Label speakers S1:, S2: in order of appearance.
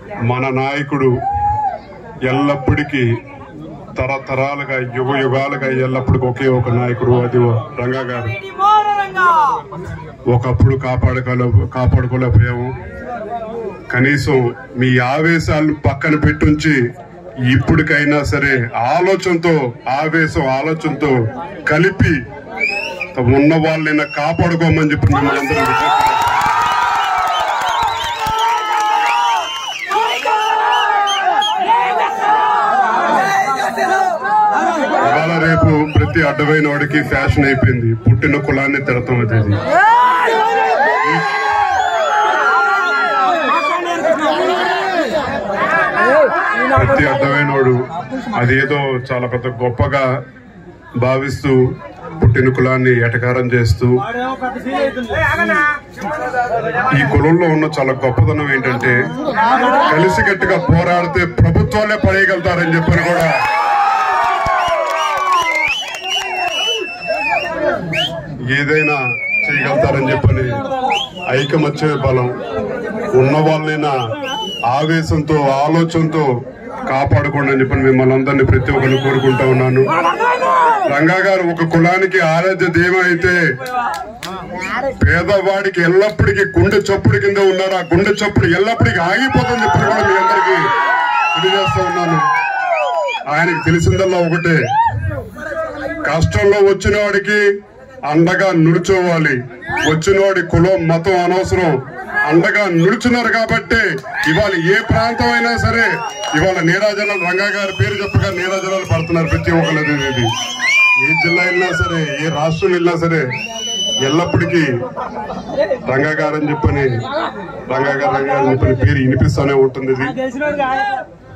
S1: మన నాయకుడు ఎల్లప్పటికీ తరతరాలుగా యుగ యుగాలుగా ఎల్లప్పటికీ ఒకే ఒక నాయకుడు అది రంగా గారు ఒకప్పుడు కాపాడుకోలే కాపాడుకోలేకపోయాము కనీసం మీ ఆవేశాలను పక్కన పెట్టుంచి ఇప్పటికైనా సరే ఆలోచనతో ఆవేశం ఆలోచనతో కలిపి ఉన్న వాళ్ళని కాపాడుకోమని చెప్పి మిమ్మల్ని అందరూ విజ్ఞప్తి ఇవాళ రేపు ప్రతి అడ్డమైన వాడికి ఫ్యాషన్ అయిపోయింది పుట్టిన కులాన్ని తిడతాం అది ఇది. ప్రతి అడ్డమైన వాడు అదేదో చాలా పెద్ద గొప్పగా భావిస్తూ పుట్టిన కులాన్ని ఎటకారం చేస్తూ ఈ కులంలో ఉన్న చాలా గొప్పదనం ఏంటంటే కలిసికట్టుగా పోరాడితే ప్రభుత్వాలే పడేయగలుగుతారని చెప్పని కూడా ఏదైనా చేయగలుగుతారని చెప్పని ఐకమత్య బలం ఉన్న వాళ్ళైనా ఆవేశంతో ఆలోచనతో కాపాడుకోండి అని చెప్పని మిమ్మల్ని అందరినీ ప్రతి ఒక్కరిని కోరుకుంటా ఉన్నాను రంగా గారు ఒక కులానికి ఆరాధ్య దేవ అయితే పేదవాడికి ఎల్లప్పటికీ గుండె చప్పుడు కింద ఉన్నారు ఆ గుండె చప్పుడు ఎల్లప్పటికీ ఆగిపోతుంది ఇప్పుడు కూడా మీ అందరికీ తెలియజేస్తా ఉన్నాను ఆయనకి తెలిసిందల్లా ఒకటే కష్టంలో వచ్చిన వాడికి అండగా నిలుచోవాలి వచ్చిన వాడి కులం మతం అనవసరం అండగా నిలుచున్నారు కాబట్టి ఇవాళ ఏ ప్రాంతం అయినా సరే ఇవాళ నీరాజనాలు రంగా గారి పేరు చెప్పగా నీరాజనాలు పడుతున్నారు ప్రతి ఒక్కరు ఇది ఏ జిల్లా వెళ్ళినా సరే ఏ రాష్ట్రం వెళ్ళినా సరే ఎల్లప్పటికీ రంగా గారు అని చెప్పని రంగా గారు రంగా గారు అని చెప్పని పేరు వినిపిస్తూనే ఉంటుంది ఇది